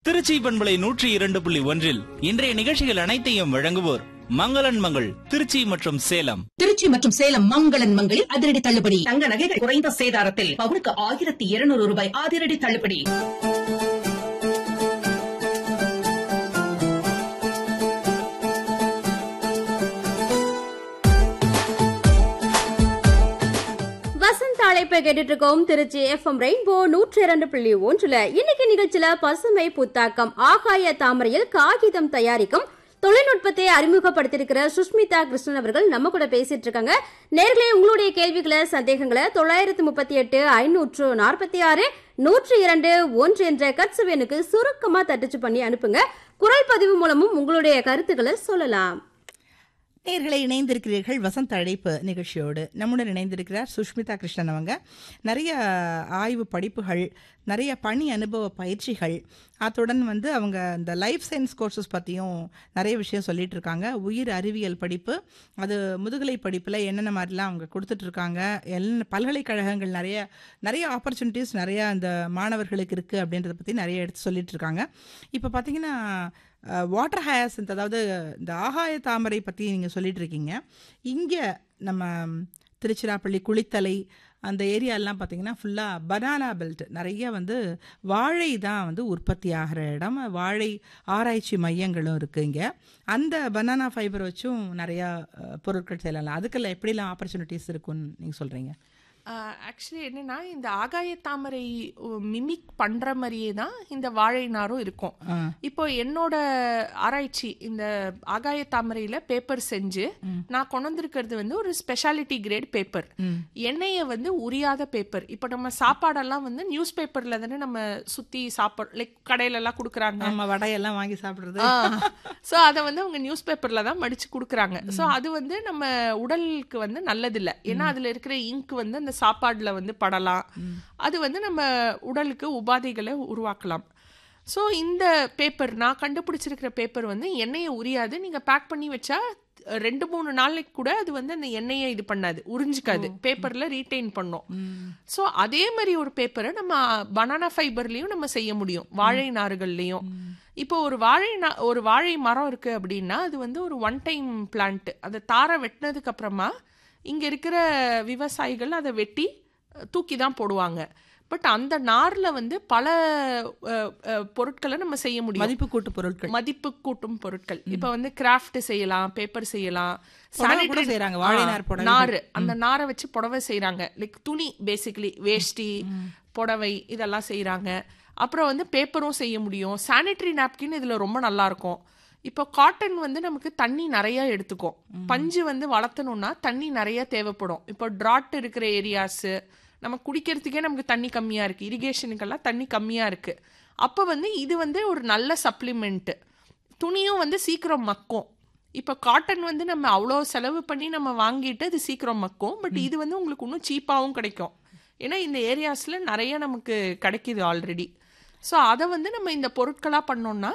திருச்சி பண்பலை நூற்றி இரண்டு புள்ளி ஒன்றில் இன்றைய நிகழ்ச்சிகள் அனைத்தையும் வழங்குவோர் மங்களன் மங்கள் திருச்சி மற்றும் சேலம் திருச்சி மற்றும் சேலம் மங்களன் மங்களில் அதிரடி தள்ளுபடி தங்க நகைகள் குறைந்த சேதாரத்தில் பவுனுக்கு ஆயிரத்தி இருநூறு ரூபாய் அதிரடி தள்ளுபடி வசந்த் அழைப்பை கேட்டுட்டு இருக்கோம் திருச்சி எஃப்எம் ரெயின்போ நூற்றி இரண்டு புள்ளி ஒன்றுல இன்னைக்கு நிகழ்ச்சியில பசுமை புத்தாக்கம் ஆகாய தாமரையில் காகிதம் தயாரிக்கும் தொழில்நுட்பத்தை அறிமுகப்படுத்தியிருக்கிற சுஷ்மிதா கிருஷ்ணன் அவர்கள் நம்ம கூட பேசிட்டு இருக்காங்க நேர்களே உங்களுடைய கேள்விகளை சந்தேகங்களை தொள்ளாயிரத்து முப்பத்தி எட்டு ஐநூற்று நாற்பத்தி ஆறு நூற்றி இரண்டு ஒன்று என்ற கட்சவேனுக்கு சுருக்கமா தட்டச்சு பண்ணி அனுப்புங்க குரல் பதிவு மூலமும் உங்களுடைய கருத்துக்களை சொல்லலாம் நேர்களை இணைந்திருக்கிறீர்கள் வசந்த் அழைப்பு நிகழ்ச்சியோடு நம்முடன் இணைந்திருக்கிறார் சுஷ்மிதா கிருஷ்ணன் அவங்க நிறைய ஆய்வு படிப்புகள் நிறைய பணி அனுபவ பயிற்சிகள் அத்துடன் வந்து அவங்க இந்த லைஃப் சயின்ஸ் கோர்சஸ் பற்றியும் நிறைய விஷயம் சொல்லிட்டு இருக்காங்க உயிர் அறிவியல் படிப்பு அது முதுகலை படிப்பில் என்னென்ன மாதிரிலாம் அவங்க கொடுத்துட்ருக்காங்க எல் பல்கலைக்கழகங்கள் நிறைய நிறைய ஆப்பர்ச்சுனிட்டிஸ் நிறைய அந்த மாணவர்களுக்கு இருக்குது அப்படின்றத பற்றி நிறைய எடுத்து சொல்லிட்டு இருக்காங்க இப்போ பார்த்தீங்கன்னா வாட்டர் ஹயாசன்த் அதாவது இந்த ஆகாய தாமரை பற்றி நீங்கள் சொல்லிட்டு இருக்கீங்க இங்கே நம்ம திருச்சிராப்பள்ளி குளித்தலை அந்த ஏரியாலாம் பார்த்தீங்கன்னா ஃபுல்லாக பனானா பெல்ட் நிறைய வந்து வாழை தான் வந்து உற்பத்தி ஆகிற இடம் வாழை ஆராய்ச்சி மையங்களும் இருக்குது இங்கே அந்த பனானா ஃபைபர் வச்சும் நிறையா அஹ், பொருட்கள் செய்யலாம் அதுக்கெல்லாம் எப்படிலாம் ஆப்பர்ச்சுனிட்டிஸ் இருக்குன்னு நீங்கள் சொல்கிறீங்க ஆக்சுவலி என்னன்னா இந்த ஆகாய தாமரை மிமிக் பண்ற மாதிரியே தான் இந்த வாழை நாரும் இருக்கும் இப்போ என்னோட ஆராய்ச்சி இந்த ஆகாய தாமரையில பேப்பர் செஞ்சு நான் கொண்டு வந்திருக்கிறது வந்து ஒரு ஸ்பெஷாலிட்டி கிரேட் பேப்பர் எண்ணெயை வந்து உரியாத பேப்பர் இப்போ நம்ம சாப்பாடெல்லாம் வந்து நியூஸ் பேப்பர்ல தானே நம்ம சுத்தி சாப்பாடு லைக் கடையில எல்லாம் கொடுக்குறாங்க நம்ம வடையெல்லாம் வாங்கி சாப்பிட்றது ஸோ அதை வந்து அவங்க நியூஸ் பேப்பர்ல தான் மடிச்சு கொடுக்குறாங்க ஸோ அது வந்து நம்ம உடலுக்கு வந்து நல்லதில்லை ஏன்னா அதுல இருக்கிற இங்க் வந்து அந்த சாப்பாடுல வந்து படலாம் அது வந்து நம்ம உடலுக்கு உபாதைகளை உருவாக்கலாம் ஸோ இந்த பேப்பர் நான் கண்டுபிடிச்சிருக்கிற பேப்பர் வந்து எண்ணெயை உரியாது நீங்க பேக் பண்ணி வச்சா ரெண்டு மூணு நாளைக்கு கூட அது வந்து அந்த எண்ணெயை இது பண்ணாது உறிஞ்சிக்காது பேப்பர்ல ரீட்டைன் பண்ணும் ஸோ அதே மாதிரி ஒரு பேப்பரை நம்ம பனானா ஃபைபர்லயும் நம்ம செய்ய முடியும் வாழை நார்கள்லயும் இப்போ ஒரு வாழை நா- ஒரு வாழை மரம் இருக்கு அப்படின்னா அது வந்து ஒரு ஒன் டைம் பிளான்ட் அந்த தாரை வெட்டினதுக்கு அப்புறமா இங்க இருக்கிற விவசாயிகள் அதை வெட்டி அஹ், தூக்கி தான் போடுவாங்க பட் அந்த நார்ல வந்து பல அஹ், அஹ், பொருட்களை நம்ம செய்ய முடியும் மதிப்பு கூட்டு பொருட்கள் மதிப்பு கூட்டும் பொருட்கள் இப்ப வந்து கிராஃப்ட் செய்யலாம் பேப்பர் செய்யலாம் புடவை கூட sanitary- செய்றாங்க, வாழை ஆ, நார் புடவைகள். நாறு அந்த நாரை வச்சு புடவை செய்றாங்க லைக் துணி பேசிக்கலி வேஷ்டி புடவை இதெல்லாம் செய்றாங்க அப்புறம் வந்து பேப்பரும் செய்ய முடியும் சானிட்டரி நாப்கின் இதுல ரொம்ப நல்லா இருக்கும் இப்போ காட்டன் வந்து நமக்கு தண்ணி நிறைய எடுத்துக்கும் பஞ்சு வந்து வளர்த்தணும்னா தண்ணி நிறைய தேவைப்படும் இப்போ ட்ராட் இருக்கிற ஏரியாஸ் நம்ம குடிக்கிறதுக்கே நமக்கு தண்ணி கம்மியா இருக்கு இரிகேஷனுக்கெல்லாம் தண்ணி கம்மியா இருக்கு அப்போ வந்து இது வந்து ஒரு நல்ல சப்ளிமெண்ட் துணியும் வந்து சீக்கிரம் மக்கும் இப்போ காட்டன் வந்து நம்ம அவ்வளோ செலவு பண்ணி நம்ம வாங்கிட்டு அது சீக்கிரம் மக்கும் பட் இது வந்து உங்களுக்கு இன்னும் சீப்பாகவும் கிடைக்கும் ஏன்னா இந்த ஏரியாஸில் நிறைய நமக்கு கிடைக்குது ஆல்ரெடி ஸோ அதை வந்து நம்ம இந்த பொருட்களாக பண்ணோம்னா